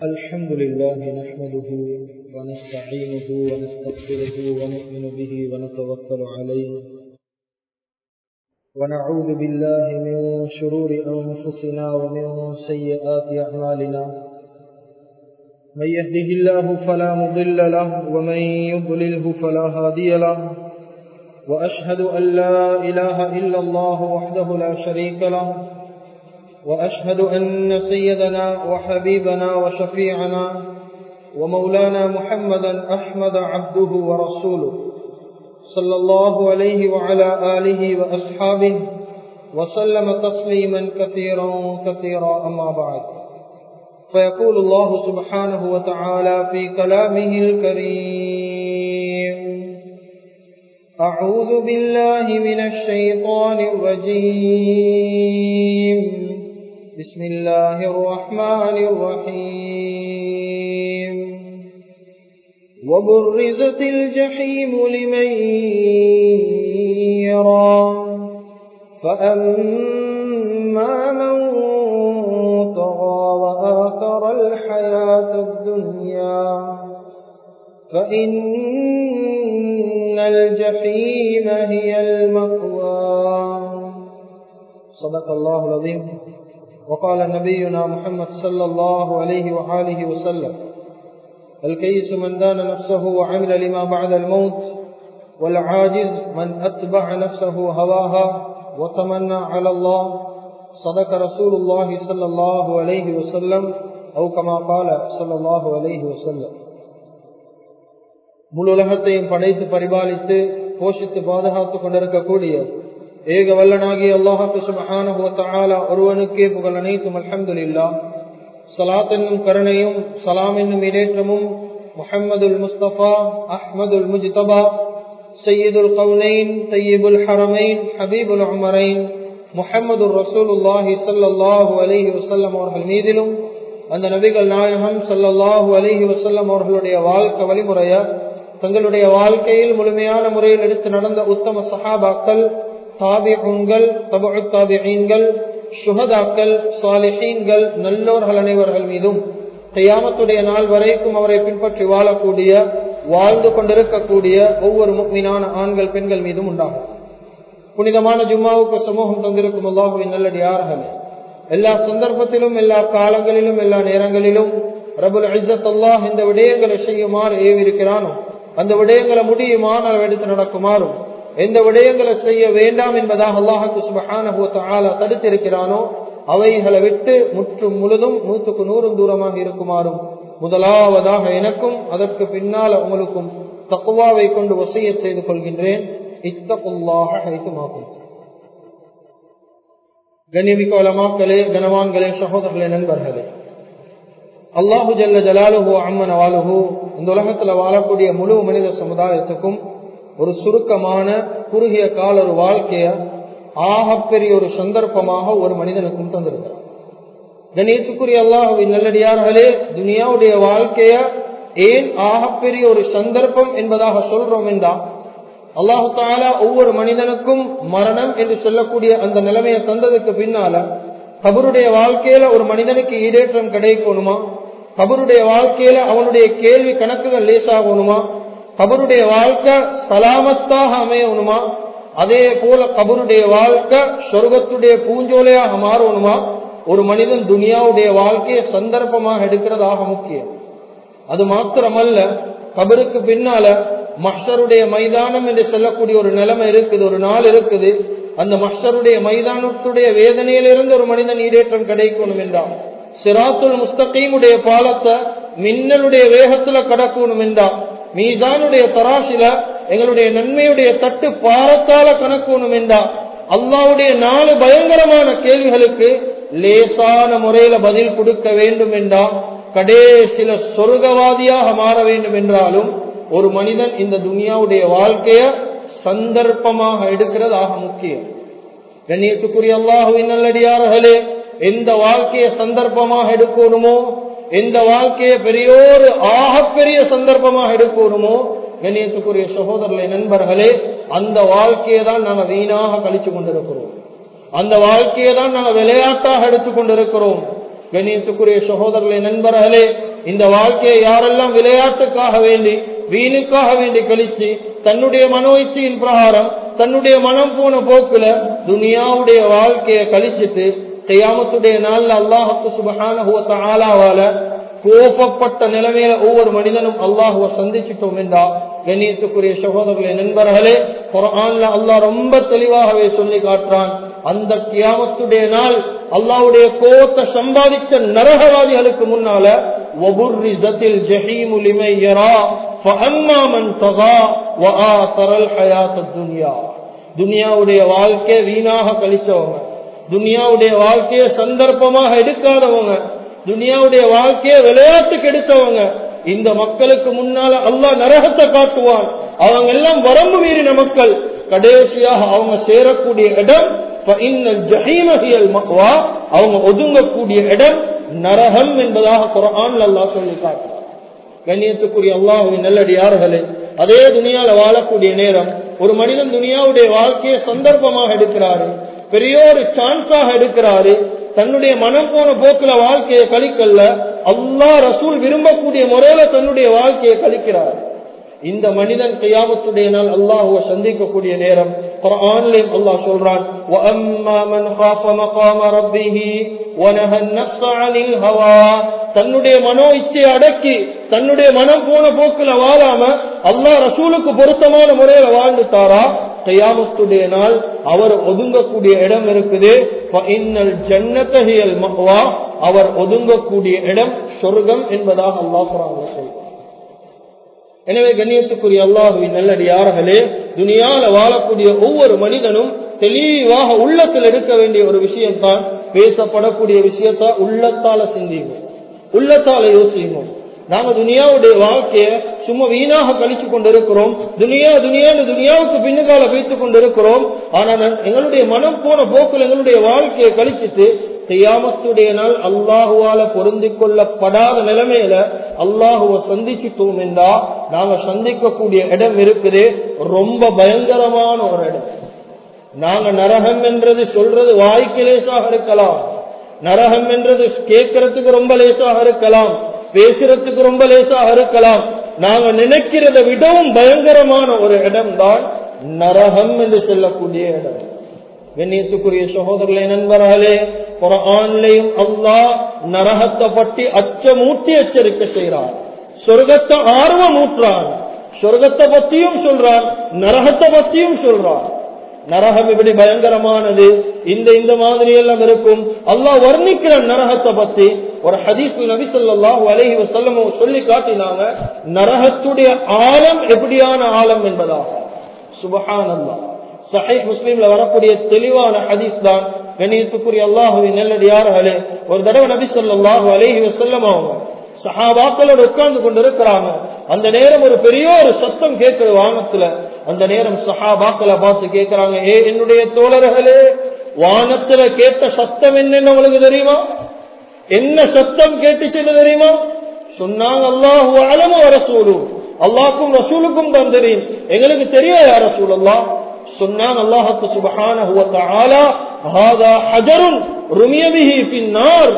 الحمد لله نحمده ونستعينه ونستغفره ونؤمن به ونتوكل عليه ونعوذ بالله من شرور أنفسنا ومن سيئات أعمالنا من يهده الله فلا مضل له ومن يضلله فلا هادي له وأشهد أن لا إله إلا الله وحده لا شريك له وأشهد أن سيدنا وحبيبنا وشفيعنا ومولانا محمدا أحمد عبده ورسوله صلى الله عليه وعلى آله وأصحابه وسلم تسليما كثيرا كثيرا أما بعد فيقول الله سبحانه وتعالى في كلامه الكريم أعوذ بالله من الشيطان الرجيم بسم الله الرحمن الرحيم وبرزت الجحيم لمن يرى فأما من طغى وآثر الحياة الدنيا فإن الجحيم هي المأوى صدق الله العظيم وقال نبينا محمد صلى الله عليه وآله وسلم الكيس من دان نفسه وعمل لما بعد الموت والعاجز من أتبع نفسه هواها وتمنى على الله صدق رسول الله صلى الله عليه وسلم أو كما قال صلى الله عليه وسلم முழு உலகத்தையும் படைத்து பரிபாலித்து போஷித்து பாதுகாத்துக் கொண்டிருக்கக்கூடிய ஏக வல்லனாகி அல்லாஹாக்கு சுபஹான ஒருவனுக்கே புகழ் அனைத்தும் அல்ஹம்துலில்லா சலாத் என்னும் கருணையும் சலாம் என்னும் இடேற்றமும் முஹம்மதுல் முஸ்தபா அஹ்மதுல் முஜ்தபா சையீதுல் கவுனைன் தையீபுல் ஹரமைன் ஹபீபுல் உமரைன் முஹம்மது ரசூலுல்லாஹி சல்லாஹூ அலஹி வசல்லம் அவர்கள் மீதிலும் அந்த நபிகள் நாயகம் சல்லல்லாஹூ அலஹி வசல்லம் அவர்களுடைய வாழ்க்கை வழிமுறைய தங்களுடைய வாழ்க்கையில் முழுமையான முறையில் எடுத்து நடந்த உத்தம சஹாபாக்கள் தாபிகள் தபு தாபிகள் சுகதாக்கள் சாலிஹீன்கள் நல்லோர்கள் அனைவர்கள் மீதும் கையாமத்துடைய நாள் வரைக்கும் அவரை பின்பற்றி வாழக்கூடிய வாழ்ந்து கொண்டிருக்கக்கூடிய ஒவ்வொரு மீனான ஆண்கள் பெண்கள் மீதும் உண்டாகும் புனிதமான ஜும்மாவுக்கு சமூகம் தந்திருக்கும் அல்லாஹுவின் நல்லடியார்கள் எல்லா சந்தர்ப்பத்திலும் எல்லா காலங்களிலும் எல்லா நேரங்களிலும் ரபுல் ஐசத் அல்லாஹ் இந்த விடயங்களை செய்யுமாறு ஏவிருக்கிறானோ அந்த விடயங்களை முடியுமான எடுத்து நடக்குமாறும் எந்த விடயங்களை செய்ய வேண்டாம் என்பதாக அல்லாஹுக்கு சுபஹான தடுத்திருக்கிறானோ அவைகளை விட்டு முற்றும் முழுதும் நூற்றுக்கு நூறும் தூரமாக இருக்குமாறும் முதலாவதாக எனக்கும் அதற்கு பின்னால் உங்களுக்கும் தக்குவாவை கொண்டு வசிய செய்து கொள்கின்றேன் இத்தகுல்லாக ஹைத்துமாகும் கண்ணியமிக்க வளமாக்களே கனவான்களே சகோதரர்களே நண்பர்களே அல்லாஹு ஜல்ல ஜலாலுஹோ அம்மன் வாலுஹோ இந்த உலகத்துல வாழக்கூடிய முழு மனித சமுதாயத்துக்கும் ஒரு சுருக்கமான குறுகிய கால ஒரு வாழ்க்கைய ஆகப்பெரிய ஒரு சந்தர்ப்பமாக ஒரு மனிதனுக்கும் தந்திருக்கிறார் கணேசுக்குரிய அல்லாஹுவின் நல்லடியார்களே துனியாவுடைய வாழ்க்கைய ஏன் ஆகப்பெரிய ஒரு சந்தர்ப்பம் என்பதாக சொல்றோம் என்றா அல்லாஹு தாலா ஒவ்வொரு மனிதனுக்கும் மரணம் என்று சொல்லக்கூடிய அந்த நிலைமையை தந்ததுக்கு பின்னால கபருடைய வாழ்க்கையில ஒரு மனிதனுக்கு ஈடேற்றம் கிடைக்கணுமா கபருடைய வாழ்க்கையில அவனுடைய கேள்வி கணக்குகள் லேசாகணுமா கபருடைய வாழ்க்கை சலாமத்தாக அமையணுமா அதே போல கபருடைய வாழ்க்கை சொர்க்கத்துடைய பூஞ்சோலையாக மாறணுமா ஒரு மனிதன் துனியாவுடைய வாழ்க்கையை சந்தர்ப்பமாக எடுக்கிறதாக முக்கியம் அது மாத்திரமல்ல கபருக்கு பின்னால மஷருடைய மைதானம் என்று சொல்லக்கூடிய ஒரு நிலைமை இருக்குது ஒரு நாள் இருக்குது அந்த மஷருடைய மைதானத்துடைய வேதனையிலிருந்து ஒரு மனிதன் ஈடேற்றம் கிடைக்கணும் என்றான் சிராத்துல் முஸ்தகீமுடைய பாலத்தை மின்னலுடைய வேகத்துல கடக்கணும் என்றான் மீதானுடைய தராசில எங்களுடைய நன்மையுடைய தட்டு பாரத்தால கணக்கணும் என்றா அல்லாவுடைய நாலு பயங்கரமான கேள்விகளுக்கு லேசான முறையில பதில் கொடுக்க வேண்டும் என்றா கடைசில சொர்க்கவாதியாக மாற வேண்டும் என்றாலும் ஒரு மனிதன் இந்த துனியாவுடைய வாழ்க்கைய சந்தர்ப்பமாக எடுக்கிறதாக முக்கியம் கண்ணியத்துக்குரிய அல்லாஹுவின் நல்லடியார்களே எந்த வாழ்க்கையை சந்தர்ப்பமாக எடுக்கணுமோ எந்த வாழ்க்கையை பெரியோரு ஆகப்பெரிய சந்தர்ப்பமாக எடுக்கணுமோ கண்ணியத்துக்குரிய சகோதரர்களை நண்பர்களே அந்த வாழ்க்கையை தான் நாங்கள் வீணாக கழிச்சு கொண்டிருக்கிறோம் அந்த வாழ்க்கையை தான் நாங்கள் விளையாட்டாக எடுத்துக் கொண்டிருக்கிறோம் கணியத்துக்குரிய சகோதரர்களே நண்பர்களே இந்த வாழ்க்கையை யாரெல்லாம் விளையாட்டுக்காக வேண்டி வீணுக்காக வேண்டி கழிச்சு தன்னுடைய மனோ இச்சையின் பிரகாரம் தன்னுடைய மனம் போன போக்குல துனியாவுடைய வாழ்க்கையை கழிச்சிட்டு கையாமத்துடைய நாள்ல அல்லாஹுக்கு சுபகான ஆளாவால கோபப்பட்ட நிலைமையில ஒவ்வொரு மனிதனும் அல்லாஹுவ சந்திச்சிட்டோம் என்றா கண்ணியத்துக்குரிய சகோதரர்களே நண்பர்களே குரான்ல அல்லாஹ் ரொம்ப தெளிவாகவே சொல்லி காட்டுறான் அந்த கியாமத்துடைய நாள் அல்லாவுடைய கோத்தை சம்பாதிச்ச நரகவாதிகளுக்கு முன்னால ஒபுர்ரிசத்தில் ஜஹீமு லிமை யரா فأما من طغى وآثر الحياة الدنيا துனியாவுடைய வாழ்க்கை வீணாக கழிச்சவங்க துனியாவுடைய வாழ்க்கையை சந்தர்ப்பமாக எடுக்காதவங்க துனியாவுடைய வாழ்க்கையை விளையாட்டுக்கு எடுத்தவங்க இந்த மக்களுக்கு முன்னால அல்லாஹ் நரகத்தை காட்டுவான் அவங்க எல்லாம் வரம்பு மீறின மக்கள் கடைசியாக அவங்க சேரக்கூடிய இடம் அவங்க ஒதுங்கக்கூடிய இடம் நரகம் என்பதாக குரான் அல்லா சொல்லி காட்டுவார் கண்ணியத்துக்குரிய அல்லாஹுவின் நல்லடியார்களே அதே துணியால வாழக்கூடிய நேரம் ஒரு மனிதன் துனியாவுடைய வாழ்க்கையை சந்தர்ப்பமாக எடுக்கிறாரு பெரிய ஒரு சான்ஸாக எடுக்கிறாரு தன்னுடைய மனம் போன போக்குல வாழ்க்கையை கழிக்கல்ல அல்லா ரசூல் விரும்பக்கூடிய முறையில தன்னுடைய வாழ்க்கையை கழிக்கிறார் இந்த மனிதன் கையாமத்துடைய நாள் அல்லாஹுவ சந்திக்கக்கூடிய நேரம் குர்ஆன்லயும் அல்லாஹ் சொல்றான் وَأَمَّا مَنْ خَافَ مَقَامَ رَبِّهِ وَنَهَى النَّفْسَ عَنِ الْهَوَى தன்னுடைய மனோ இச்சையை அடக்கி தன்னுடைய மனம் போன போக்குல வாழாம அல்லாஹ் ரசூலுக்கு பொருத்தமான முறையில வாழ்ந்துட்டாரா கையாமத்துடைய நாள் அவர் ஒதுங்கக்கூடிய இடம் இருக்குது ஜன்னத்தகியல் மஹ்வா அவர் ஒதுங்கக்கூடிய இடம் சொர்க்கம் என்பதாக அல்லாஹ் குரான் சொல்றார் எனவே கண்ணியத்துக்குரிய அல்லாஹுவின் நல்லடியார்களே துனியால வாழக்கூடிய ஒவ்வொரு மனிதனும் தெளிவாக உள்ளத்தில் எடுக்க வேண்டிய ஒரு விஷயம்தான் பேசப்படக்கூடிய விஷயத்த உள்ளத்தால சிந்திவோம் உள்ளத்தால யோசிப்போம் நாங்க துனியாவுடைய வாழ்க்கைய சும்மா வீணாக கழிச்சு கொண்டிருக்கிறோம் துனியா துனியான்னு துனியாவுக்கு பின்னுக்கால வைத்துக் கொண்டிருக்கிறோம் ஆனா எங்களுடைய மனம் போன போக்கில் எங்களுடைய வாழ்க்கையை கழிச்சிட்டு செய்யாமத்துடைய நாள் அல்லாஹுவால பொருந்தி கொள்ளப்படாத நிலைமையில அல்லாஹுவ சந்திச்சுட்டோம் என்றா நாங்க சந்திக்கக்கூடிய இடம் இருக்குது ரொம்ப பயங்கரமான ஒரு இடம் நாங்க நரகம் என்றது சொல்றது வாய்க்கு லேசாக இருக்கலாம் நரகம் என்றது கேட்கறதுக்கு ரொம்ப லேசாக இருக்கலாம் பேசுறதுக்கு ரொம்ப லேசாக இருக்கலாம் நாங்க நினைக்கிறத விடவும் பயங்கரமான ஒரு இடம் தான் நரகம் என்று சொல்லக்கூடிய இடம் கண்ணியத்துக்குரிய சகோதரர்களே நண்பர்களே குரான்லையும் அல்லாஹ் நரகத்தை பற்றி அச்சமூட்டி எச்சரிக்கை செய்கிறார் சொர்க்கத்தை ஆர்வம் ஊற்றான் சொர்க்கத்தை பத்தியும் சொல்றான் நரகத்தை பத்தியும் சொல்றான் நரகம் இப்படி பயங்கரமானது இந்த இந்த மாதிரி எல்லாம் இருக்கும் அல்லாஹ் வர்ணிக்கிற நரகத்தை பத்தி ஒரு ஹதீஸ் நபி சொல்லாஹு அலஹி வசல்லம் சொல்லி காட்டினாங்க நரகத்துடைய ஆழம் எப்படியான ஆழம் என்பதாக சுபஹான் அல்லா சஹை முஸ்லீம்ல வரக்கூடிய தெளிவான ஹதீஸ் தான் கணியத்துக்குரிய அல்லாஹுவின் நல்லடியார்களே ஒரு தடவை நபி சொல்லாஹு அலஹி வசல்லம் அவங்க சஹாபாக்களோட உட்கார்ந்து கொண்டு இருக்கிறாங்க அந்த நேரம் ஒரு பெரிய ஒரு சத்தம் கேட்கிற வானத்துல அந்த நேரம் சஹாபாக்களை பார்த்து கேட்கிறாங்க ஏ என்னுடைய தோழர்களே வானத்துல கேட்ட சத்தம் என்னன்னு உங்களுக்கு தெரியுமா என்ன சத்தம் கேட்டுச்சுன்னு தெரியுமா சொன்னாங்க அல்லாஹு அலமு ரசூலு அல்லாஹுக்கும் ரசூலுக்கும் தான் தெரியும் எங்களுக்கு தெரியாது யார் ரசூல் அல்லாஹ் சொன்னாங்க அல்லாஹுக்கு சுபஹானஹு வ தஆலா ஹாதா ஹஜருன் ருமிய பிஹி ஃபின்னார்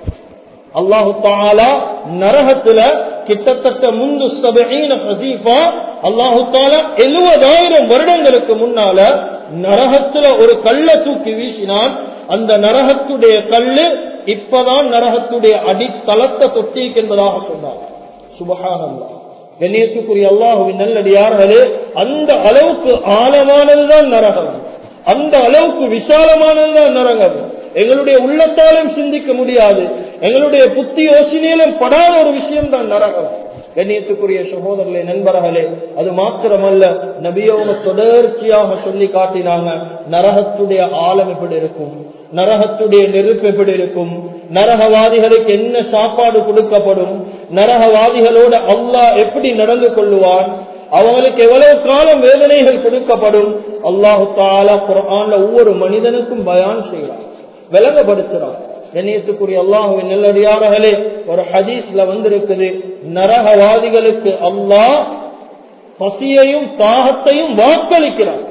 அல்லாஹு தாலா நரகத்துல கிட்டத்தட்ட முந்து சபீன ஹசீஃபா அல்லாஹு தாலா எழுபதாயிரம் வருடங்களுக்கு முன்னால நரகத்துல ஒரு கல்ல தூக்கி வீசினான் அந்த நரகத்துடைய கல்லு இப்பதான் நரகத்துடைய அடித்தளத்தை தொட்டிக்கு என்பதாக சொன்னார் சுபகானந்தா கண்ணியத்துக்குரிய அல்லாஹுவின் நல்லடியார்களே அந்த அளவுக்கு ஆழமானதுதான் நரகம் அந்த அளவுக்கு விசாலமானதுதான் நரகம் எங்களுடைய உள்ளத்தாலும் சிந்திக்க முடியாது எங்களுடைய புத்தி யோசனையிலும் படாத ஒரு விஷயம் தான் நரகம் கண்ணியத்துக்குரிய சகோதரர்களே நண்பர்களே அது மாத்திரமல்ல நபியோக தொடர்ச்சியாக சொல்லி காட்டினாங்க நரகத்துடைய ஆழம் எப்படி இருக்கும் நரகத்துடைய நெருப்பு எப்படி இருக்கும் நரகவாதிகளுக்கு என்ன சாப்பாடு கொடுக்கப்படும் நரகவாதிகளோட அல்லாஹ் எப்படி நடந்து கொள்ளுவான் அவங்களுக்கு எவ்வளவு காலம் வேதனைகள் கொடுக்கப்படும் அல்லாஹு தாலா குரான்ல ஒவ்வொரு மனிதனுக்கும் பயான் செய்யலாம் விளங்கப்படுத்துறான் கண்ணியத்துக்குரிய அல்லாஹுவின் நல்லடியார்களே ஒரு ஹதீஸ்ல வந்திருக்குது நரகவாதிகளுக்கு அல்லாஹ் பசியையும் தாகத்தையும் வாக்களிக்கிறார்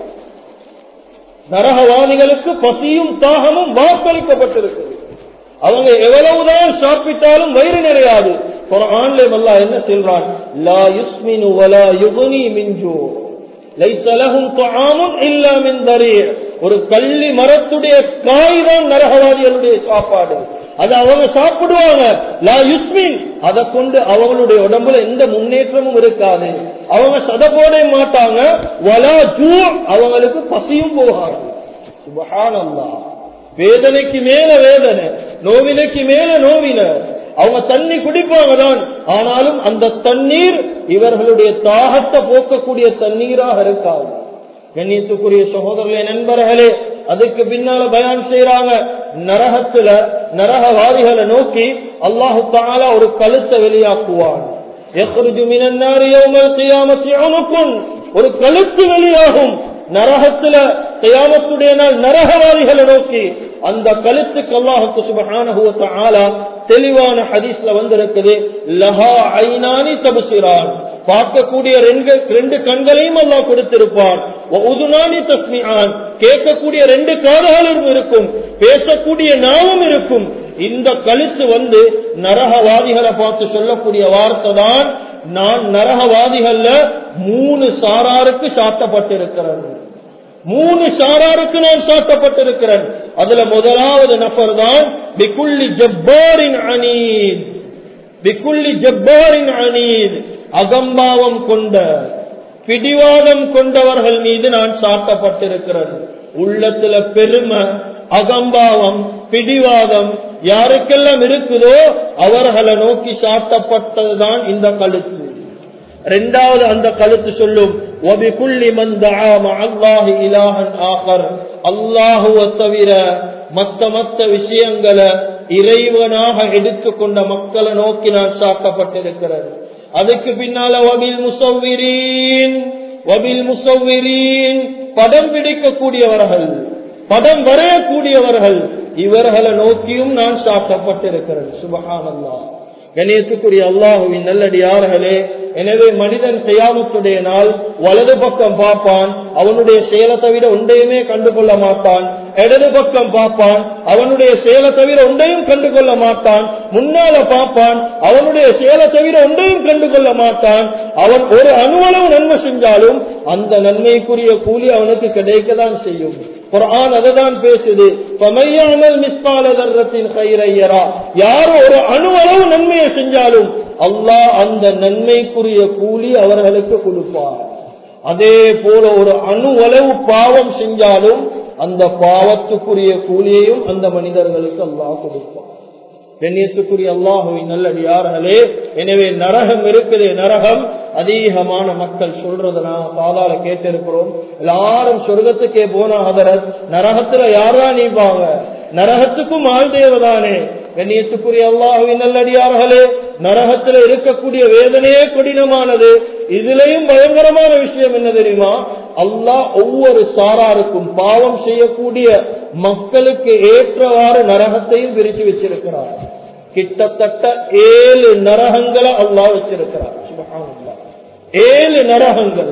நரகவாதிகளுக்கு பசியும் தாகமும் வாக்களிக்கப்பட்டிருக்குது அவங்க எவ்வளவுதான் சாப்பிட்டாலும் வயிறு நிறையாது குர்ஆன்ல அல்லாஹ் என்ன சொல்றான் லா யுஸ்மினு வலா யுக்னி மின் ஜூ லைஸ லஹும் துஆமுன் இல்லா மின் தரீ' ஒரு கள்ளி மரத்துடைய காய் தான் நரகவாதிகளுடைய சாப்பாடு அது அவங்க சாப்பிடுவாங்க லா யுஸ்மின் அதை கொண்டு அவங்களுடைய உடம்புல எந்த முன்னேற்றமும் இருக்காது அவங்க சத போட மாட்டாங்க வலா ஜூ அவங்களுக்கு பசியும் போகாது சுபஹானல்லாஹ் வேதனைக்கு மேல வேதனை நோவினைக்கு மேல நோவின அவங்க தண்ணி குடிப்பாங்க தான் ஆனாலும் அந்த தண்ணீர் இவர்களுடைய தாகத்தை போக்கக்கூடிய தண்ணீராக இருக்காது கண்ணியத்துக்குரிய சகோதரர்களே நண்பர்களே அதுக்கு பின்னால பயான் செய்யறாங்க நரகத்துல நரகவாதிகளை நோக்கி அல்லாஹு தாலா ஒரு கழுத்தை வெளியாக்குவான் يخرج من النار يوم القيامة عنق ஒரு கழுத்து வெளியாகும் நரகத்துல கயாமத்துடைய நாள் நரகவாதிகளை நோக்கி அந்த கழுத்துக்கு அல்லாஹுக்கு சுபஹானஹு வ தஆலா தெளிவான ஹதீஸ்ல வந்திருக்குது லஹா ஐனானி தபசிரான் பார்க்கக்கூடிய ரெண்டு ரெண்டு கண்களையும் அல்லாஹ் கொடுத்திருப்பான் வ உதுனானி தஸ்மிஆன் கேட்கக்கூடிய ரெண்டு காதுகளும் இருக்கும் பேசக்கூடிய நாவும் இருக்கும் இந்த கழுத்து வந்து நரகவாதிகளை பார்த்து சொல்லக்கூடிய வார்த்தை தான் நான் நரகவாதிகள்ல மூணு சாராருக்கு சாட்டப்பட்டிருக்கிறது மூணு சாராருக்கு நான் சாட்டப்பட்டிருக்கிறேன் அதுல முதலாவது நபர் தான் பிகுல்லி ஜப்பாரின் அனீத் பிகுல்லி ஜப்பாரின் அனீத் அகம்பாவம் கொண்ட பிடிவாதம் கொண்டவர்கள் மீது நான் சாட்டப்பட்டிருக்கிறேன் உள்ளத்துல பெருமை அகம்பாவம் பிடிவாதம் யாருக்கெல்லாம் இருக்குதோ அவர்களை நோக்கி சாட்டப்பட்டதுதான் இந்த கழுத்து ரெண்டாவது அந்த கழுத்து சொல்லும் அல்லாஹுவ தவிர மத்த மத்த விஷயங்களை இறைவனாக எடுத்துக்கொண்ட மக்களை நோக்கி நான் சாட்டப்பட்டிருக்கிறது அதுக்கு பின்னால வபில் முசவ்விரீன் வபில் முசவ்விரீன் படம் பிடிக்கக்கூடியவர்கள் படம் வரையக்கூடியவர்கள் இவர்களை நோக்கியும் நான் சாட்டப்பட்டிருக்கிறேன் சுபஹானல்லா கணேசுக்குரிய அல்லாஹுவின் நல்லடியார்களே எனவே மனிதன் செய்யாமத்துடைய நாள் வலது பக்கம் பார்ப்பான் அவனுடைய செயலை தவிர ஒன்றையுமே கண்டுகொள்ள மாட்டான் இடது பக்கம் பார்ப்பான் அவனுடைய செயலை தவிர ஒன்றையும் கண்டுகொள்ள மாட்டான் முன்னால பார்ப்பான் அவனுடைய செயலை தவிர ஒன்றையும் கண்டுகொள்ள மாட்டான் அவன் ஒரு அணுவளவு நன்மை செஞ்சாலும் அந்த நன்மைக்குரிய கூலி அவனுக்கு கிடைக்கதான் செய்யும் குரான் அதுதான் பேசுது யார் ஒரு அணுவளவு நன்மையை செஞ்சாலும் அல்லாஹ் அந்த நன்மைக்குரிய கூலி அவர்களுக்கு கொடுப்பார் அதே போல ஒரு அணுவளவு பாவம் செஞ்சாலும் அந்த பாவத்துக்குரிய கூலியையும் அந்த மனிதர்களுக்கு அல்லாஹ் கொடுப்பார் கண்ணியத்துக்குரிய அல்லாஹுவின் நல்லடியார்களே எனவே நரகம் இருக்குது நரகம் அதிகமான மக்கள் சொல்றத நான் காதால கேட்டிருக்கிறோம் எல்லாரும் சொர்க்கத்துக்கே போன அதரத் நரகத்துல யாரா நீப்பாங்க நரகத்துக்கும் ஆள் தேவதானே கண்ணியத்துக்குரிய அல்லாஹுவின் நல்லடியார்களே நரகத்துல இருக்கக்கூடிய வேதனையே கடினமானது இதுலயும் பயங்கரமான விஷயம் என்ன தெரியுமா அல்லாஹ் ஒவ்வொரு சாராருக்கும் பாவம் செய்யக்கூடிய மக்களுக்கு ஏற்றவாறு நரகத்தையும் பிரிச்சு வச்சிருக்கிறார் கிட்டத்தட்ட ஏழு நரகங்களை அல்லாஹ் வச்சிருக்கிறார் ஏழு நரகங்கள்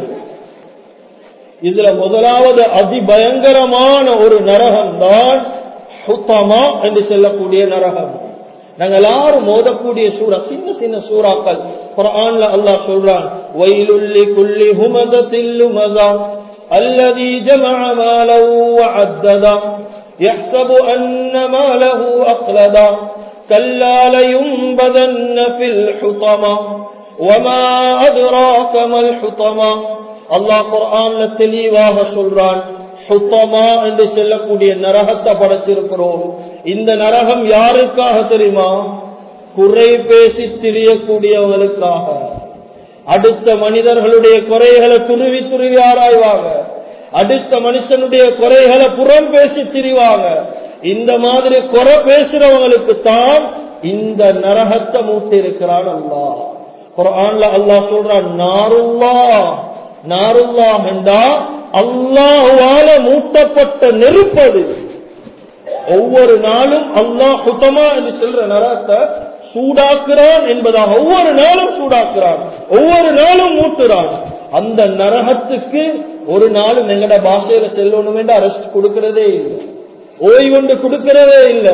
இதுல முதலாவது அதிபயங்கரமான ஒரு நரகம் தான் ஹுத்தமா என்று சொல்லக்கூடிய நரகம் நாங்க எல்லாரும் மோதக்கூடிய சூறா சின்ன சின்ன சூறாக்கள் குரான்ல அல்லாஹ் சொல்றான் வயலுள்ளி குள்ளி ஹுமதத்தில் லுமதா الذي جمع ماله وعددا يحسب أن ماله أخلدا كلا لينبذن في الحطمة وما أدراك ما الحطمة الله قرآن தெளிவாக சொல்றான் சுத்தமா என்று சொல்லக்கூடிய நரகத்தை படைத்திருக்கிறோம் இந்த நரகம் யாருக்காக தெரியுமா குறை பேசி திரியக்கூடியவர்களுக்காக அடுத்த மனிதர்களுடைய குறைகளை துருவி துருவி ஆராய்வாங்க அடுத்த மனுஷனுடைய குறைகளை புறம் பேசி திரிவாங்க இந்த மாதிரி குறை பேசுறவங்களுக்கு தான் இந்த நரகத்தை மூட்டி இருக்கிறான் அல்லா குரான்ல அல்லாஹ் சொல்றான் நாருல்லா நாருல்லா என்றா அல்லாஹுவால மூட்டப்பட்ட நெருப்பது ஒவ்வொரு நாளும் அல்லாஹ் சுத்தமா என்று சொல்ற நரகத்தை சூடாக்குறான் என்பதாக ஒவ்வொரு நாளும் சூடாக்குறான் ஒவ்வொரு நாளும் மூட்டுறான் அந்த நரகத்துக்கு ஒரு நாளும் எங்கட பாஷையில செல்லணும் என்று அரசு கொடுக்கிறதே இல்லை ஓய்வுண்டு கொடுக்கிறதே இல்லை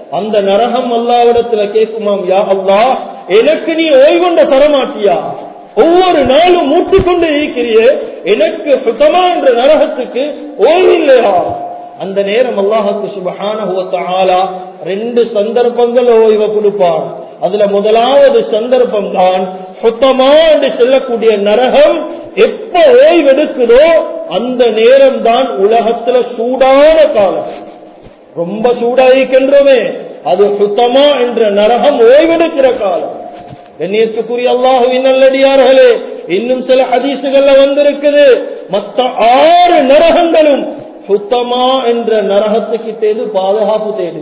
அந்த நரகம் அல்லாவிடத்துல கேட்குமாம் யா அல்லாஹ் எனக்கு நீ ஓய்வுண்ட தரமாட்டியா ஒவ்வொரு நாளும் மூட்டிக்கொண்டு இருக்கிறியே எனக்கு சுத்தமா என்ற நரகத்துக்கு ஓய்வில்லையா அந்த நேரம் அல்லாஹுக்கு சுபஹான ரெண்டு சந்தர்ப்பங்கள் ஓய்வை கொடுப்பான் அதுல முதலாவது சந்தர்ப்பம் தான் சுத்தமா என்று சொல்லக்கூடிய நரகம் எப்ப ஓய்வெடுக்குதோ அந்த நேரம் தான் உலகத்துல சூடான காலம் ரொம்ப சூடாயிருக்கின்றோமே அது சுத்தமா என்ற நரகம் ஓய்வெடுக்கிற காலம் கண்ணியத்துக்குரிய அல்லாஹுவின் நல்லடியார்களே இன்னும் சில ஹதீசுகள்ல வந்திருக்குது மற்ற ஆறு நரகங்களும் சுத்தமா என்ற நரகத்துக்கு தேடு பாதுகாப்பு தேடு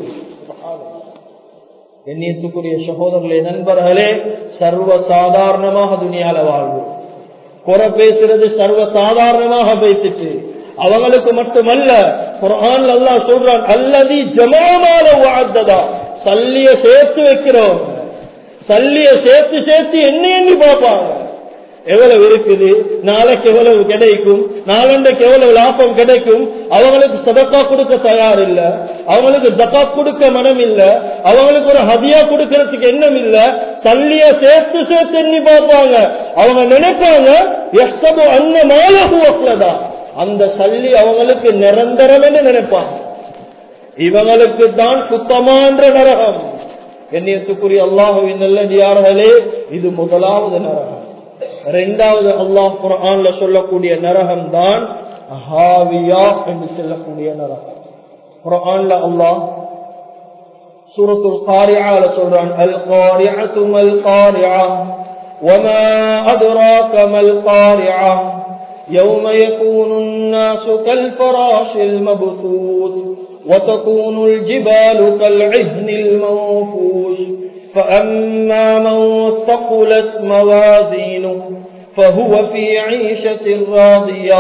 கண்ணியத்துக்குரிய சகோதரர்களே நண்பர்களே சர்வ சாதாரணமாக துணியால வாழ்வோம் குறை பேசுறது சர்வ சாதாரணமாக பேசிட்டு அவங்களுக்கு மட்டுமல்ல குரான் அல்லாஹ் சொல்றான் அல்லதி ஜமாமால வாழ்ந்ததா சல்லிய சேர்த்து வைக்கிறோம் சல்லிய சேர்த்து சேர்த்து என்ன எண்ணி பார்ப்பாங்க எவ்வளவு இருக்குது நாளைக்கு எவ்வளவு கிடைக்கும் நாளண்டைக்கு எவ்வளவு லாபம் கிடைக்கும் அவங்களுக்கு சதக்கா கொடுக்க தயார் இல்ல அவங்களுக்கு ஜக்காத் கொடுக்க மனம் இல்ல அவங்களுக்கு ஒரு ஹதியா கொடுக்கறதுக்கு எண்ணம் இல்ல சல்லிய சேர்த்து சேர்த்து எண்ணி பார்ப்பாங்க அவங்க நினைப்பாங்க எஸ்தபு அன்ன மாலகு வசலதா அந்த சல்லி அவங்களுக்கு நிரந்தரம் என்று நினைப்பாங்க இவங்களுக்கு தான் சுத்தமான நரகம் கண்ணியத்துக்குரிய அல்லாஹுவின் நல்லடியார்களே இது முதலாவது நரகம் இரண்டாவது அல்லாஹ் குரான்ல சொல்லக்கூடிய நரகம் தான் ஹாவியா என்று சொல்லக்கூடிய நரகம் குரான்ல அல்லாஹ் சூரத்துல் காரியால சொல்றான் அல் காரிஅத்து மல் காரியா وما أدراك ما القارعة يوم يكون الناس كالفراش المبثوث وتكون الجبال كالعهن المنفوش فأما من ثقلت موازينه فهو في عيشة راضية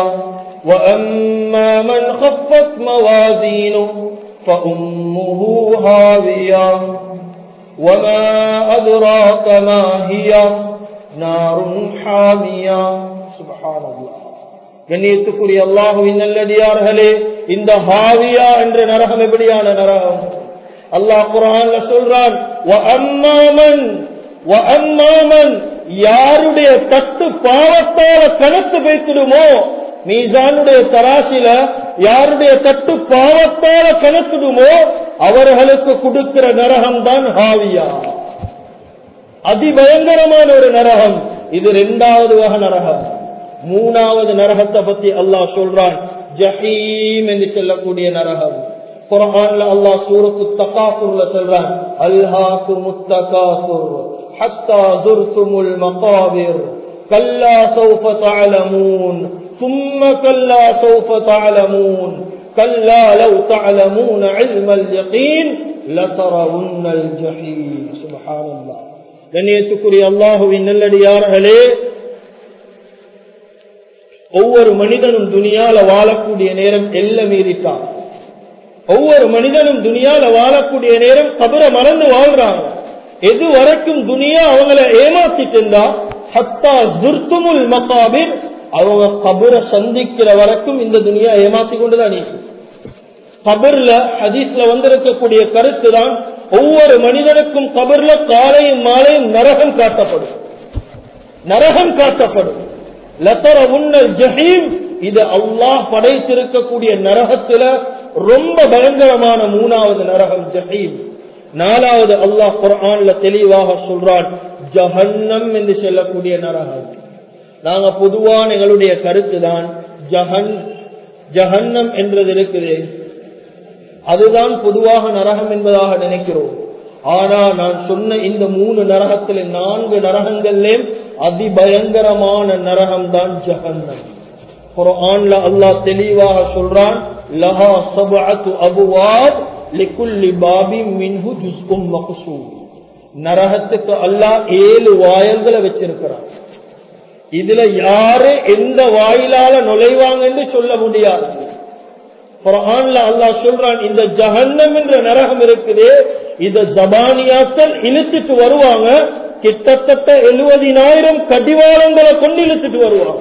وأما من خفت موازينه فأمه هاوية وما أدراك ما هي نار حامية سبحان الله கண்ணியத்துக்குரிய அல்லாஹுவின் நல்லடியார்களே இந்த ஹாவியா என்ற நரகம் எப்படியான நரகம் அல்லாஹ் குரான்ல சொல்றான் யாருடைய தட்டு பாவத்தால கணக்கு வைத்திடுமோ மீசானுடைய தராசில யாருடைய தட்டு பாவத்தால கணக்கிடுமோ அவர்களுக்கு கொடுக்கிற நரகம் தான் ஹாவியா அதிபயங்கரமான ஒரு நரகம் இது இரண்டாவது வகை நரகம் மூணாவது நரகத்தை பத்தி அல்லாஹ் சொல்றான் ஜஹீம் என்று சொல்லக்கூடிய நரகம் குரான்ல அல்லாஹ் சூரத்து தகாசுர்ல சொல்றான் அல்ஹாக்கு முத்தகாசுர் ஹத்தா துர்துமுல் மகாவிர் கல்லா சௌஃப தஅலமூன் ثم كلا سوف تعلمون كلا لو تعلمون علم اليقين لترون الجحيم سبحان الله கண்ணியத்துக்குரிய அல்லாஹுவின் நல்லடியார்களே ஒவ்வொரு மனிதனும் துணியால வாழக்கூடிய நேரம் எல்ல மீறிட்டான் ஒவ்வொரு மனிதனும் துணியால வாழக்கூடிய நேரம் கபர மறந்து வாழ்றாங்க எது வரைக்கும் துனியா அவங்கள ஏமாத்திட்டு இருந்தா ஹத்தா துர்த்துமுல் மகாபிர் அவங்க கபரை சந்திக்கிற வரைக்கும் இந்த துனியா ஏமாத்தி கொண்டுதான் நீக்கும் கபர்ல ஹதீஸ்ல வந்திருக்கக்கூடிய கருத்து தான் ஒவ்வொரு மனிதனுக்கும் கபர்ல காலையும் மாலையும் நரகம் காட்டப்படும் நரகம் காட்டப்படும் லத்தர உன்னல் ஜஹீம் இது அல்லாஹ் படைத்திருக்கக்கூடிய நரகத்துல ரொம்ப பயங்கரமான மூணாவது நரகம் ஜஹீம் நாலாவது அல்லாஹ் குரான்ல தெளிவாக சொல்றான் ஜஹன்னம் என்று சொல்லக்கூடிய நரகம் நாங்க பொதுவான எங்களுடைய கருத்து தான் ஜஹன் ஜஹன்னம் என்றது இருக்குது அதுதான் பொதுவாக நரகம் என்பதாக நினைக்கிறோம் ஆனா நான் சொன்ன இந்த மூணு நரகத்தில் நான்கு நரகங்கள்லே அதிபயங்கரமான நரகம் தான் ஜஹன்னம் குர்ஆன்ல அல்லாஹ் தெளிவாக சொல்றான் லஹா சபஅத்து அபுவாப் லிகுல்லி பாபி மின்ஹு ஜுஸ்உம் மக்சூம் நரகத்துக்கு அல்லாஹ் ஏழு வாயல்களை வச்சிருக்கிறான் இதுல யாரு எந்த வாயிலால நுழைவாங்கன்னு சொல்ல முடியாது குரான்ல அல்லாஹ் சொல்றான் இந்த ஜஹன்னம் என்ற நரகம் இருக்குது இத ஜபானியாக்கள் இழுத்துட்டு வருவாங்க கிட்டத்தட்ட எழுபதினாயிரம் கடிவாளங்களை கொண்டு இழுத்துட்டு வருவாங்க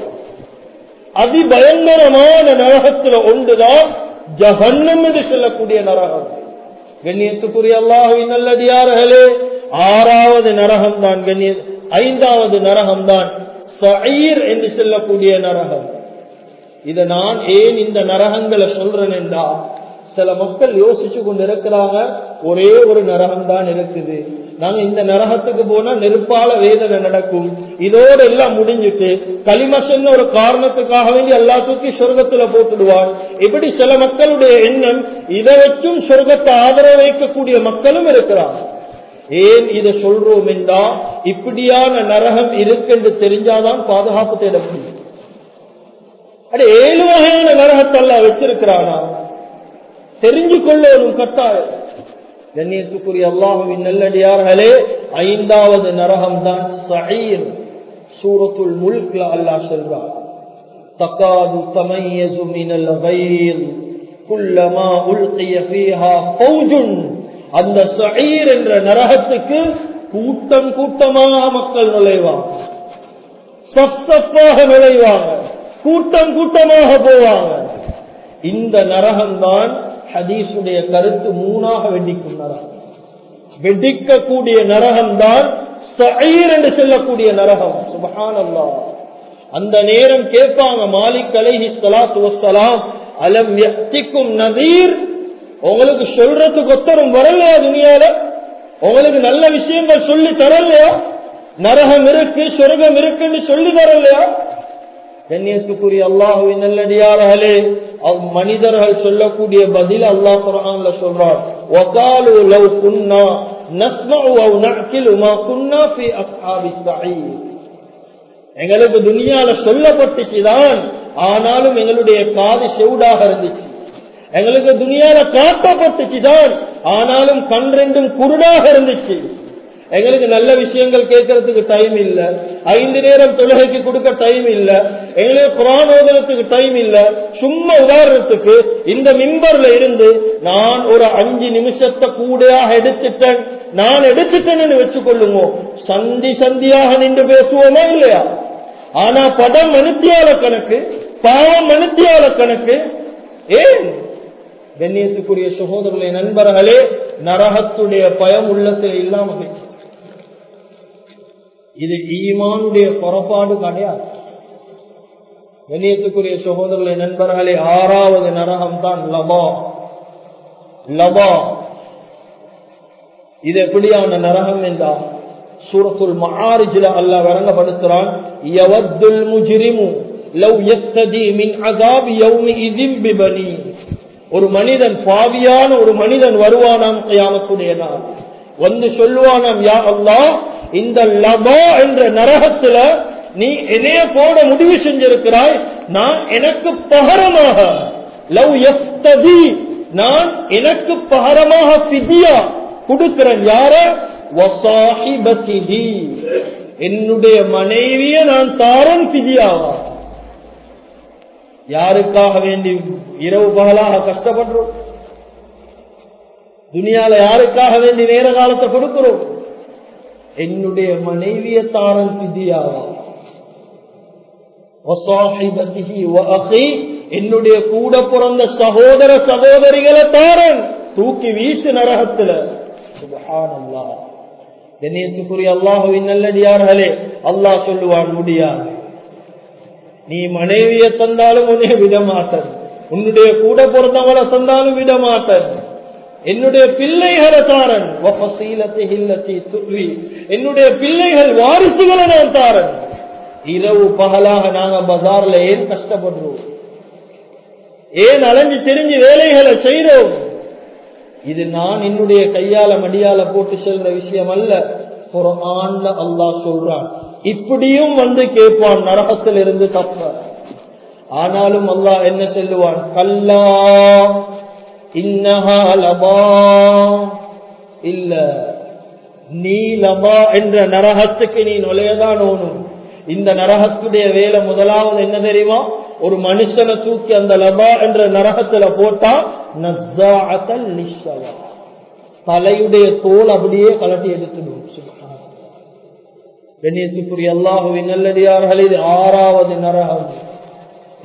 அதிபயங்கரமான நரகத்துல ஒன்றுதான் ஜஹன்னம் என்று சொல்லக்கூடிய நரகம் கண்ணியத்துக்குரிய அல்லாஹுவின் நல்லடியார்களே ஆறாவது நரகம் தான் கண்ணிய ஐந்தாவது நரகம் தான் என்று சொல்லக்கூடிய நரகம் இதை நான் ஏன் இந்த நரகங்களை சொல்றேன் என்றா சில மக்கள் யோசிச்சு கொண்டு இருக்கிறாங்க ஒரே ஒரு நரகம் தான் இருக்குது நாங்க இந்த நரகத்துக்கு போனா நெருப்பால வேதனை நடக்கும் இதோட எல்லாம் முடிஞ்சிட்டு களிமசன் ஒரு காரணத்துக்காக வேண்டி எல்லாத்துக்கும் சொர்க்கத்துல போட்டுடுவான் இப்படி சில மக்களுடைய எண்ணம் இதை வச்சும் சொர்க்கத்தை ஆதரவு வைக்கக்கூடிய மக்களும் இருக்கிறாங்க ஏன் இதை சொல்றோம் என்றா இப்படியான நரகம் இருக்குன்னு தெரிஞ்சாதான் பாதுகாப்பு தேட முடியும் அட ஏழு வகையான நரகத்தல்ல வச்சிருக்கிறானா தெரிஞ்சு கொள்ளணும் கட்டாயம் கண்ணியத்துக்குரிய அல்லாஹுவின் நல்லடியார்களே ஐந்தாவது நரகம் தான் சயீர் சூரத்துல் முல்க்ல அல்லாஹ் சொல்றார் தகாது தமையசு மினல் கைர் குல்லமா உல்கிய ஃபீஹா ஃபௌஜுன் அந்த சயீர் என்ற நரகத்துக்கு கூட்டம் கூட்டமாக மக்கள் நுழைவாங்க சப்சப்பாக நுழைவாங்க கூட்டம் கூட்டமாக போவாங்க இந்த நரகம்தான் ஹதீஸுடைய கருத்து மூணாக வெடிக்கும் நரகம் வெடிக்கக்கூடிய நரகம் தான் என்று சொல்லக்கூடிய நரகம் சுபஹான் அல்லா அந்த நேரம் கேட்பாங்க மாலிக் அலைஹி சலாத்து வசலாம் அலம் எத்திக்கும் நதீர் உங்களுக்கு சொல்றதுக்கு ஒத்தரும் வரலையா துணியால உங்களுக்கு நல்ல விஷயங்கள் சொல்லி தரலையா நரகம் இருக்கு சொர்க்கம் இருக்குன்னு சொல்லி தரலையா கண்ணியத்துக்குரிய அல்லாஹுவின் நல்லடியார்களே மனிதர்கள் சொல்லக்கூடிய பதில் அல்லாஹ் குரான்ல சொல்றார் وقالوا لو كنا نسمع او نعقل ما كنا في اصحاب السعير எங்களுக்கு துனியால சொல்லப்பட்டுச்சுதான் ஆனாலும் எங்களுடைய காது செவுடாக இருந்துச்சு எங்களுக்கு துனியால காட்டப்பட்டுச்சுதான் ஆனாலும் கண் ரெண்டும் குருடாக இருந்துச்சு எங்களுக்கு நல்ல விஷயங்கள் கேட்கறதுக்கு டைம் இல்ல ஐந்து நேரம் தொழுகைக்கு கொடுக்க டைம் இல்ல எங்களுக்கு குரான் ஓதுறதுக்கு டைம் இல்ல சும்மா உதாரணத்துக்கு இந்த மிம்பர்ல இருந்து நான் ஒரு அஞ்சு நிமிஷத்தை கூடையாக எடுத்துட்டேன் நான் எடுத்துட்டேன்னு வச்சுக்கொள்ளுங்க சந்தி சந்தியாக நின்று பேசுவோமா இல்லையா ஆனா படம் மனுத்தியால கணக்கு பாவம் மனுத்தியால கணக்கு ஏன் கண்ணியத்துக்குரிய சகோதரர்களை நண்பர்களே நரகத்துடைய பயம் உள்ளத்தில் இல்லாம இது ஈமானுடைய புறப்பாடு கிடையாது கண்ணியத்துக்குரிய சகோதரர்களை நண்பர்களே ஆறாவது நரகம் தான் லபா லபா இது எப்படியான நரகம் என்றா சூரத்துல் மஆரிஜ்ல அல்லாஹ் வழங்கப்படுத்துறான் யவத்துல் முஜ்ரிமு லவ் யக்ததி மின் அஸாப் யௌமிஇதின் பிபனி ஒரு மனிதன் பாவியான ஒரு மனிதன் வருவானாம் கியாமத்துடைய நாள் வந்து சொல்லுவானாம் யா அல்லாஹ் இந்த லபா என்ற நரகத்துல நீ என்னைய போட முடிவு செஞ்சிருக்கிறாய் நான் எனக்கு பகரமாக லவ் யஃப்ததி நான் எனக்கு பகரமாக பிதியா கொடுக்கிறேன் யார வசாஹிபதிஹி என்னுடைய மனைவிய நான் தாரன் பிதியாவா யாருக்காக வேண்டி இரவு பகலாக கஷ்டப்படுறோம் துனியால யாருக்காக வேண்டி நேர காலத்தை கொடுக்கிறோம் என்னுடைய மனைவிய தாரன் பிதியாவா என்னுடைய கூட பிறந்த சகோதர சகோதரிகளை தாரன் தூக்கி வீசு நரகத்துல கண்ணியத்துக்குரிய அல்லாஹுவின் நல்லடியார்களே அல்லாஹ் சொல்லுவான் முடியாது நீ மனைவியை தந்தாலும் உன்னை விட மாட்டேன் உன்னுடைய கூட பிறந்தவளை தந்தாலும் விட மாட்டேன் என்னுடைய பிள்ளைகளை தாரன் என்னுடைய பிள்ளைகள் வாரிசுகளை நான் தாரன் இரவு பகலாக நாங்க பஜார்ல ஏன் கஷ்டப்படுறோம் ஏன் அலைஞ்சு தெரிஞ்சு வேலைகளை செய்தோம் இது நான் என்னுடைய கையால மடியால போட்டு செல்ற விஷயம் அல்ல குரான்ல அல்லாஹ் சொல்றான் இப்படியும் வந்து கேட்பான் நரகத்தில் இருந்து தப்ப ஆனாலும் அல்லாஹ் என்ன சொல்லுவான் கல்லா இன்னஹா லபா இல்ல நீ லபா என்ற நரகத்துக்கு நீ நுழையதான் ஓணும் இந்த நரகத்துடைய வேலை முதலாவது என்ன தெரியுமா ஒரு மனுஷனை தூக்கி அந்த லபா என்ற நரகத்துல போட்டா தலையுடைய தோல் அப்படியே கலட்டி எடுத்துடும் கண்ணியத்துக்குரிய அல்லாஹுவின் நல்லடியார்கள் இது ஆறாவது நரகம்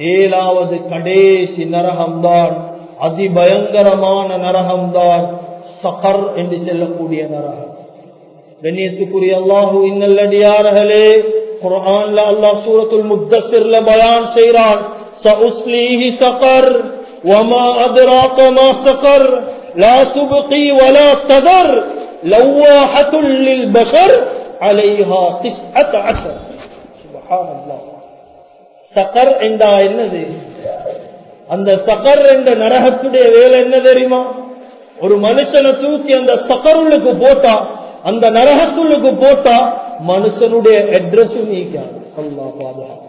ஏழாவது கடைசி நரகம்தான் அதிபயங்கரமான நரகம்தான் சகர் என்று செல்லக்கூடிய நரகம் கண்ணியத்துக்குரிய அல்லாஹு இன்னல்லடியார்களே குர்ஆன்ல அல்லாஹ் சூரத்துல் முத்தஸிர்ல பயான் செய்றான் சஉஸ்லீஹி சகர் وما أدراك ما سقر لا تبقي ولا تذر لواحة للبشر عليها تسعة عشر سبحان الله சகர் என்றா என்னது அந்த சகர் என்ற நரகத்துடைய வேலை என்ன தெரியுமா ஒரு மனுஷனை தூக்கி அந்த சகருளுக்கு போட்டா அந்த நரகத்துள்ளுக்கு போட்டா மனுஷனுடைய அட்ரஸும் நீக்காது அல்லா பாதுகாப்பு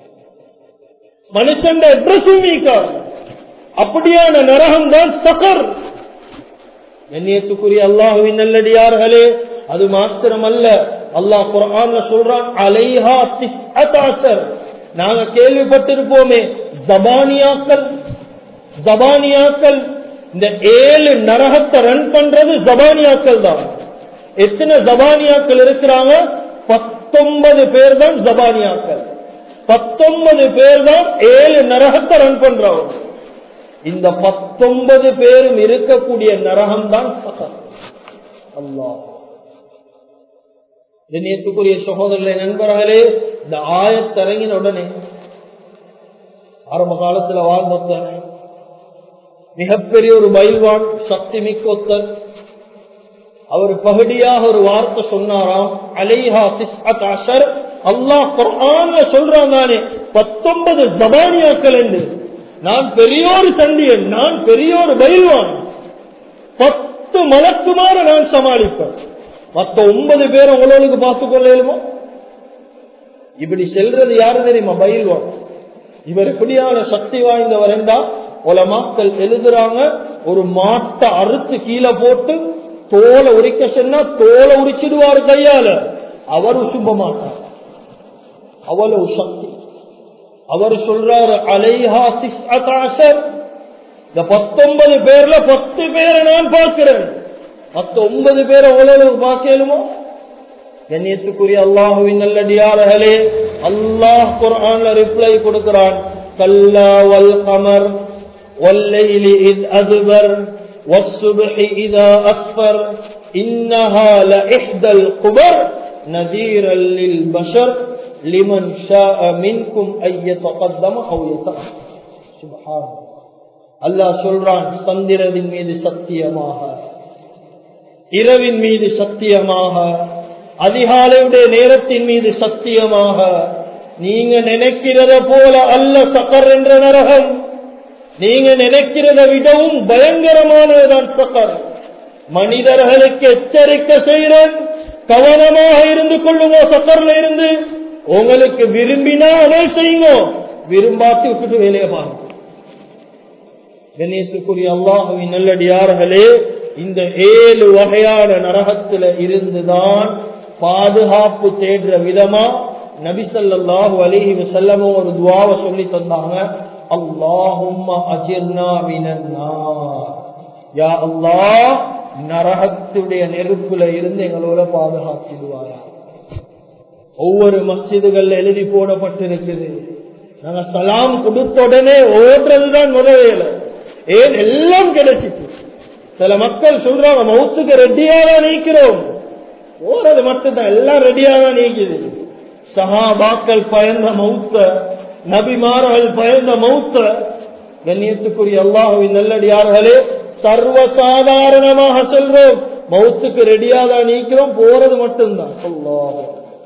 மனுஷன் அட்ரஸும் நீக்காது அப்படியான நரகம் தான் சகர் கண்ணியத்துக்குரிய அல்லாஹுவின் நல்லடியார்களே அது மாத்திரமல்ல அல்லாஹ் குரான்ல சொல்றான் அலைஹா திஸ்அதாசர் நாங்க கேள்விப்பட்டிருப்போமே ஜபானியாக்கள் ஜபானியாக்கள் இந்த ஏழு நரகத்தை ரன் பண்றது ஜபானியாக்கள் தான் எத்தனை ஜபானியாக்கள் இருக்கிறாங்க பத்தொன்பது பேர் தான் ஜபானியாக்கள் பத்தொன்பது பேர் தான் ஏழு நரகத்தை ரன் பண்றவங்க இந்த பத்தொன்பது பேரும் இருக்கக்கூடிய நரகம் தான் சகர் அல்லாஹ் நேற்றுக்குரிய சகோதரர்களே நண்பர்களே இந்த ஆயத்தரங்கின உடனே ஆரம்ப காலத்துல வாழ்ந்தொத்தன் மிகப்பெரிய ஒரு பயில்வான் சக்தி மிக்கொத்தன் அவர் பகுதியாக ஒரு வார்த்தை சொன்னாராம் அலைஹா திஸ்அத் அஷர் அல்லாஹ் குர்ஆன்ல சொல்றான் தானே பத்தொன்பது ஜபானியாக்கள் என்று நான் பெரியோரு சண்டியன் நான் பெரியோரு பயில்வான் பத்து மலக்குமார நான் சமாளிப்பேன் மத்த ஒன்பது பேர் உங்களுக்கு பார்த்துக் கொள்ளையிலுமோ இப்படி செல்றது யாரு தெரியுமா பயில்வான் இவர் எப்படியான சக்தி வாய்ந்தவர் என்றா உலமாக்கள் எழுதுறாங்க ஒரு மாட்டை அறுத்து கீழே போட்டு தோலை உரிக்க சொன்னா தோலை உரிச்சிடுவார் கையால அவர் சும்ப மாட்டார் அவ்வளவு சக்தி அவர் சொல்றாரு அலைஹா சிக்ஸ் அதாசர் இந்த பத்தொன்பது பேர்ல பத்து பேரை நான் பார்க்கிறேன் மத்த ஒன்பது பேரை உலக பார்க்கலுமோ கண்ணியத்துக்குரிய அல்லாஹுவின் நல்லடியார்களே அல்லாஹ் குர்ஆன்ல ரிப்ளை கொடுக்கிறான் கல்லா வல் கமர் والليل إذ أدبر والصبح إذا أسفر إنها لإحدى القبر نذيرا للبشر لمن شاء منكم أن يتقدم أو يتأخر سبحان அல்லாஹ் சொல்றான் சந்திரனின் மீது சத்தியமாக இரவின் மீது சத்தியமாக அதிகாலையுடைய நேரத்தின் மீது சத்தியமாக நீங்க நினைக்கிறத போல அல்ல சக்கர் என்ற நரகம் நீங்க நினைக்கிறத விடவும் பயங்கரமானதுதான் சக்கர் மனிதர்களுக்கு எச்சரிக்கை செய்கிறேன் கவனமாக இருந்து கொள்ளுங்க சக்கர்ல இருந்து உங்களுக்கு விரும்பினா அதை செய்யுங்க விரும்பாத்தி விட்டுட்டு வேலையை பாருங்க கணேசுக்குரிய அல்லாஹுவின் நல்லடியார்களே இந்த ஏழு வகையான நரகத்துல இருந்துதான் பாதுகாப்பு தேடுற விதமா நபிசல்லாஹு அலிஹி வசல்லமும் ஒரு துவாவை சொல்லி தந்தாங்க அல்லாஹும்ம அஜிர்னா மினன்னா யா அல்லாஹ் நரகத்துடைய நெருப்புல இருந்து எங்களோட பாதுகாத்திடுவாயா ஒவ்வொரு மஸ்ஜிதுகள்ல எழுதி போடப்பட்டிருக்குது நாங்க சலாம் கொடுத்த உடனே ஓடுறதுதான் முதவேல ஏன் எல்லாம் கிடைச்சிட்டு சில மக்கள் சொல்றாங்க மவுத்துக்கு ரெடியா தான் நீக்கிறோம் ஓறது மட்டும்தான் எல்லாம் ரெடியா தான் நீக்குது சஹாபாக்கள் பயந்த மவுத்த நபிமார்கள் பயந்த மவுத்த கண்ணியத்துக்குரிய அல்லாஹுவின் நல்லடியார்களே சர்வசாதாரணமாக செல்றோம் மவுத்துக்கு ரெடியா தான் நீக்கிறோம் போறது மட்டும்தான் அல்லாஹ்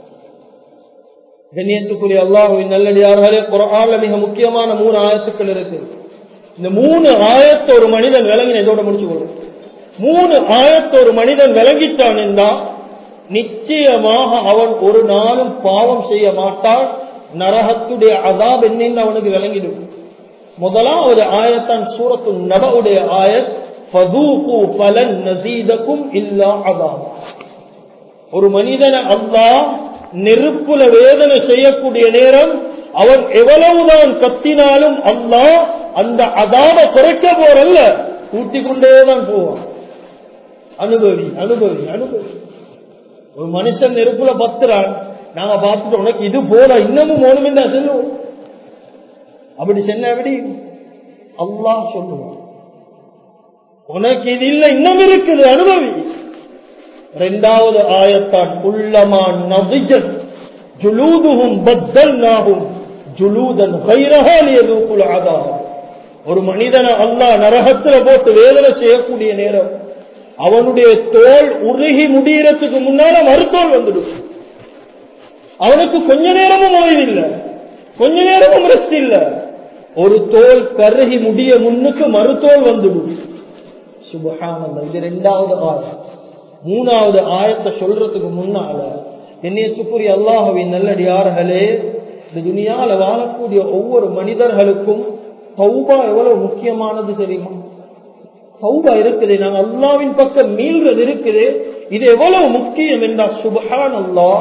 கண்ணியத்துக்குரிய அல்லாஹுவின் நல்லடியார்களே குரான்ல மிக முக்கியமான மூணு ஆயத்துக்கள் இருக்கு இந்த மூணு ஆயத்தை ஒரு மனிதன் விளங்கின இதோட முடிச்சு கொள்ளும் மூணு ஆயத்தை ஒரு மனிதன் விளங்கிட்டான் என்றா நிச்சயமாக அவன் ஒரு நாளும் பாவம் செய்ய மாட்டான் நரகத்துடைய அதாப் என்னன்னு அவனுக்கு விளங்கிடும் முதலாவது ஆயத்தான் சூரத்து நபவுடைய ஆயத் ஃபதூகு பலன் நசீதக்கும் இல்லா அதாப் ஒரு மனிதனை அல்லாஹ் நெருப்புல வேதனை செய்யக்கூடிய நேரம் அவன் எவ்வளவுதான் கத்தினாலும் அல்லாஹ் அந்த அதாப குறைக்க போறல்ல கூட்டிக் கொண்டேதான் போவான் அனுபவி அனுபவி அனுபவி ஒரு மனுஷன் நெருப்புல பத்துறான் நாங்க பார்த்துட்டு உனக்கு இது போல இன்னமும் ஒண்ணுமில்லா செல்லுவோம் அப்படி சென்ன எப்படி அல்லாஹ் சொல்லுவான் உனக்கு இது இல்ல இன்னும் இருக்குது அனுபவி இரண்டாவது ஆயத்தான் உள்ளமா நபிஜத் ஜுலூதுகும் பத்தல்நாகும் ஜுலூதன் கைரகாலியதுக்குள் ஆதாரம் ஒரு மனிதனை அல்லாஹ் நரகத்துல போட்டு வேதனை செய்யக்கூடிய நேரம் அவனுடைய தோல் உருகி முடியறதுக்கு முன்னால மறுத்தோல் வந்துடும் அவனுக்கு கொஞ்ச நேரமும் ஓய்வில்லை கொஞ்ச நேரமும் ரெஸ்ட் இல்ல ஒரு தோல் கருகி முடிய முன்னுக்கு மறுத்தோல் வந்துடும் சுபகானந்த இது ரெண்டாவது ஆயம் மூணாவது ஆயத்தை சொல்றதுக்கு முன்னால என்னையத்துக்குரிய அல்லாஹவின் நல்லடியார்களே இந்த துனியால வாழக்கூடிய ஒவ்வொரு மனிதர்களுக்கும் தௌபா எவ்வளவு முக்கியமானது தெரியுமா தௌபா இருக்குது நாங்க அல்லாவின் பக்கம் மீள்றது இருக்குது இது எவ்வளவு முக்கியம் என்றால் சுபஹான் அல்லாஹ்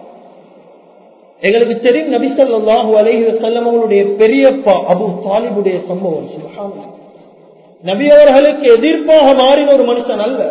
எங்களுக்கு தெரியும் நபி ஸல்லல்லாஹு அலைஹி வஸல்லம் அவங்களுடைய பெரியப்பா அபு தாலிபுடைய சம்பவம் சுபஹான் நபி அவர்களுக்கு எதிர்ப்பாக மாறின ஒரு மனுஷன் அல்ல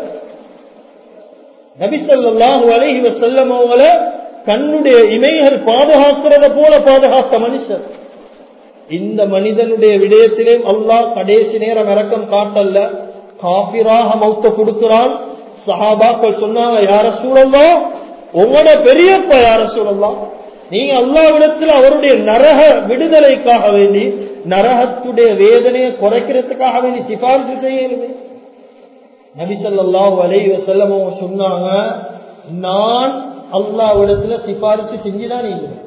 நபி ஸல்லல்லாஹு அலைஹி வஸல்லம் அவங்கள கண்ணுடைய இமைகள் பாதுகாக்கிறத போல பாதுகாத்த மனுஷன் இந்த மனிதனுடைய விடயத்திலே அல்லாஹ் கடைசி நேரம் இறக்கம் காட்டல்ல காபிராக மௌத்த கொடுக்கிறான் சஹாபாக்கள் சொன்னாங்க யார சூழல்லாம் உங்களோட பெரியப்பா யார சூழல்லாம் நீங்க அல்லாவிடத்தில் அவருடைய நரக விடுதலைக்காக வேண்டி நரகத்துடைய வேதனையை குறைக்கிறதுக்காக வேண்டி சிபாரிசு செய்யலுமே நபிசல்லாஹு அலைஹி வஸல்லம் அவங்க சொன்னாங்க நான் அல்லாவிடத்துல சிபாரிசு செஞ்சுதான் நீங்கிறேன்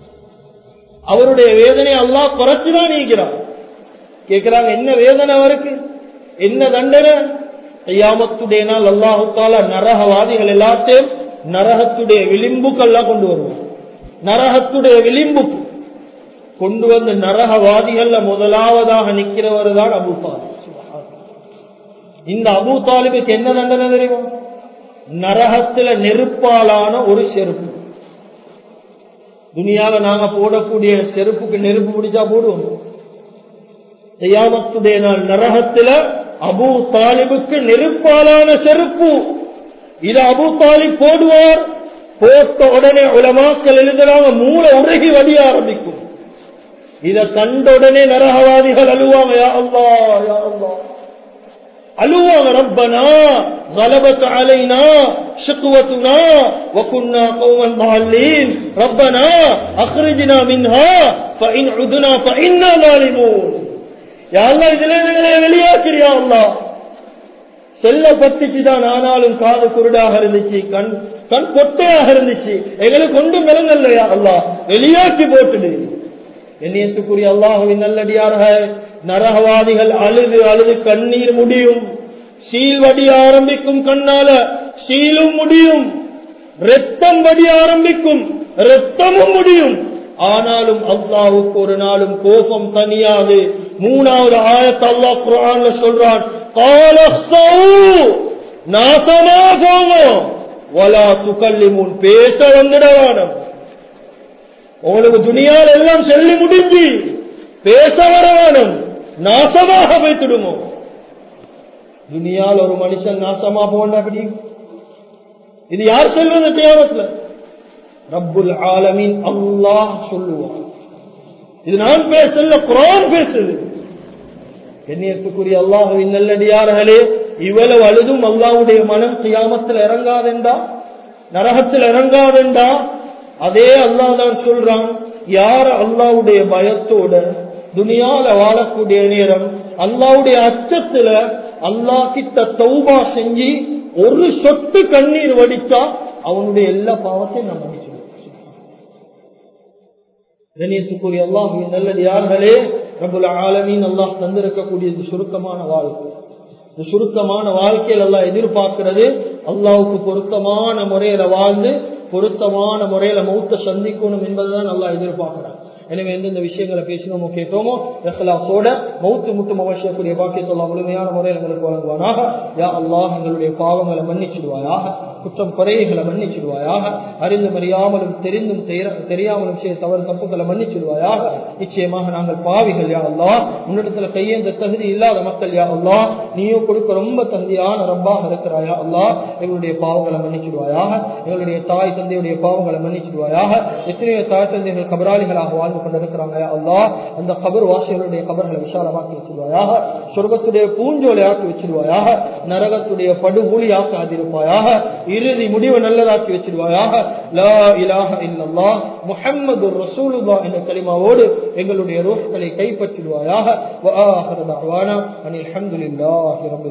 அவருடைய வேதனை அல்லாஹ் குறைச்சுதான் நீக்கிறான் கேட்கிறாங்க என்ன வேதனை அவருக்கு என்ன தண்டனை ஐயாமத்துடைய நாள் அல்லாஹு தாலா நரகவாதிகள் எல்லாத்தையும் நரகத்துடைய விளிம்புக்கெல்லாம் கொண்டு வருவார் நரகத்துடைய விளிம்புக்கு கொண்டு வந்து நரகவாதிகள்ல முதலாவதாக நிக்கிறவர் தான் அபு தாலிப் இந்த அபு தாலிபுக்கு என்ன தண்டனை தெரியுமா நரகத்துல நெருப்பாலான ஒரு செருப்பு துனியால நாங்க போடக்கூடிய செருப்புக்கு நெருப்பு பிடிச்சா போடுவோம் செய்யாமத்துடைய நாள் நரகத்துல அபு தாலிபுக்கு நெருப்பாலான செருப்பு இது அபு தாலிப் போடுவார் போட்ட உடனே உலமாக்கள் எழுதுறாங்க மூளை உருகி வடிய ஆரம்பிக்கும் இத கண்ட உடனே நரகவாதிகள் அழுவாங்க யா அல்லா யா அல்லா அழுவாங்க ரப்பனா غلبت علينا شقوتنا وكنا قوما ضالين ربنا اخرجنا منها فان عدنا فانا ظالمون யா அல்லாஹ் இதுல எங்களை வெளியாக்கிறியா அல்லாஹ் செல்ல பத்துச்சுதான் ஆனாலும் காது குருடாக இருந்துச்சு கண் கண் பொட்டையாக இருந்துச்சு எங்களுக்கு கொண்டு விளங்கல்லையா அல்லாஹ் வெளியாக்கி போட்டுடு என்னியத்துக்குரிய அல்லாஹுவின் நல்லடியார்கள் நரகவாதிகள் அழுது அழுது கண்ணீர் முடியும் சீல் வடிய ஆரம்பிக்கும் கண்ணால சீலும் முடியும் ரத்தம் வடிய ஆரம்பிக்கும் ரத்தமும் முடியும் ஆனாலும் அல்லாவுக்கு ஒரு நாளும் கோபம் தனியாது மூணாவது ஆயத்தை அல்லாஹ் குரான்ல சொல்றான் நாசமா போவோம் வலா துக்கல்லி முன் பேச வந்துடவானம் உங்களுக்கு துணியால் எல்லாம் சொல்லி முடிஞ்சு பேச வரவானும் நாசமாக வைத்துடுமோ துனியால் ஒரு மனுஷன் நாசமா போன அப்படி இது யார் சொல்வது தியாகத்துல ரப்புல் ஆலமின் அல்லாஹ் சொல்லுவான் இது நான் பேசல குரான் பேசுது கண்ணியத்துக்குரிய அல்லாஹுவின் நல்லடியார்களே இவ்வளவு அழுதும் அல்லாவுடைய மனம் கியாமத்தில் இறங்காதெண்டா நரகத்தில் இறங்காதெண்டா அதே அல்லாஹ் தான் சொல்றான் யார அல்லாவுடைய பயத்தோட துனியால வாழக்கூடிய நேரம் அல்லாவுடைய அச்சத்துல அல்லா கிட்ட தௌபா செஞ்சு ஒரு சொட்டு கண்ணீர் வடித்தா அவனுடைய எல்லா பாவத்தையும் நான் மன்னிச்சிடுவேன் கண்ணியத்துக்குரிய அல்லாஹ் நல்லது யார்களே ரபுல் ஆலமீன் அல்லாஹ் தந்திருக்கக்கூடிய இந்த சுருக்கமான வாழ்க்கை இந்த சுருக்கமான வாழ்க்கையில் அல்லாஹ் எதிர்பார்க்கிறது அல்லாவுக்கு பொருத்தமான முறையில வாழ்ந்து பொருத்தமான முறையில மௌத்த சந்திக்கணும் என்பதுதான் நல்லா எதிர்பார்க்கிறான் எனவே எந்தெந்த விஷயங்களை பேசினோமோ கேட்டோமோ எஹ்லாசோட மௌத்து முட்டும் அவசியக்கூடிய பாக்கியத்தெல்லாம் முழுமையான முறையில் எங்களுக்கு வழங்குவானாக யா அல்லாஹ் எங்களுடைய பாவங்களை மன்னிச்சிடுவாயாக குற்றம் குறைகளை மன்னிச்சிடுவாயாக அறிந்தும் அறியாமலும் தெரிந்தும் தெரியாமலும் செய்ய தவறு தப்புகளை மன்னிச்சிடுவாயாக நிச்சயமாக நாங்கள் பாவிகள் யா அல்லா உன்னிடத்துல கையேந்த தகுதி இல்லாத மக்கள் யா அல்லா நீயோ கொடுக்க ரொம்ப தகுதியான ரப்பாக இருக்கிறாயா அல்லா எங்களுடைய பாவங்களை மன்னிச்சிடுவாயாக எங்களுடைய தாய் தந்தையுடைய பாவங்களை மன்னிச்சிடுவாயாக எத்தனையோ தாய் தந்தைகள் கபராளிகளாக வாழ்ந்து கொண்டிருக்கிறாங்க யா அல்லா அந்த கபர் வாசிகளுடைய கபர்களை விசாலமாக்கி வச்சிருவாயாக சொர்க்கத்துடைய பூஞ்சோலை ஆக்கி வச்சிருவாயாக நரகத்துடைய படுகூலி ஆக்காதிருப்பாயாக இறுதி முடிவு நல்லதாக்கி வச்சிருவாயாக லா இலாஹ இல்லல்லா முஹம்மது ரசூலுல்லா என்ற கலிமாவோடு எங்களுடைய ரோஹ்களை கைப்பற்றிடுவாயாக வ ஆஹிரு தஅவானா அனில் ஹம்துலில்லாஹி ரப்பில்